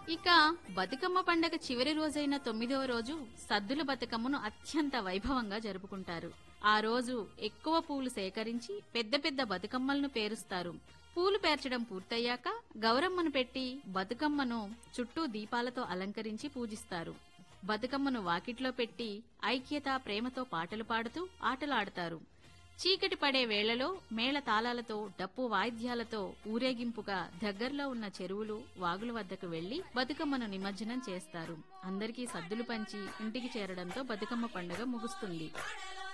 ఇక బతుకమ్మ పండగ చివరి రోజైన తొమ్మిదవ రోజు సద్దుల బతుకమ్మను అత్యంత వైభవంగా జరుపుకుంటారు ఆ రోజు ఎక్కువ పూలు సేకరించి పెద్ద పెద్ద బతుకమ్మలను పేరుస్తారు పూలు పేర్చడం పూర్తయ్యాక గౌరమ్మను పెట్టి బతుకమ్మను చుట్టూ దీపాలతో అలంకరించి పూజిస్తారు బతుకమ్మను వాకిట్లో పెట్టి ఐక్యత ప్రేమతో పాటలు పాడుతూ ఆటలాడతారు చీకటి పడే వేళలో మేళ తాళాలతో డప్పు వాయిద్యాలతో ఊరేగింపుగా దగ్గరలో ఉన్న చెరువులు వాగుల వద్దకు వెళ్లి బతుకమ్మను నిమజ్జనం చేస్తారు అందరికీ సద్దులు పంచి ఇంటికి చేరడంతో బతుకమ్మ పండుగ ముగుస్తుంది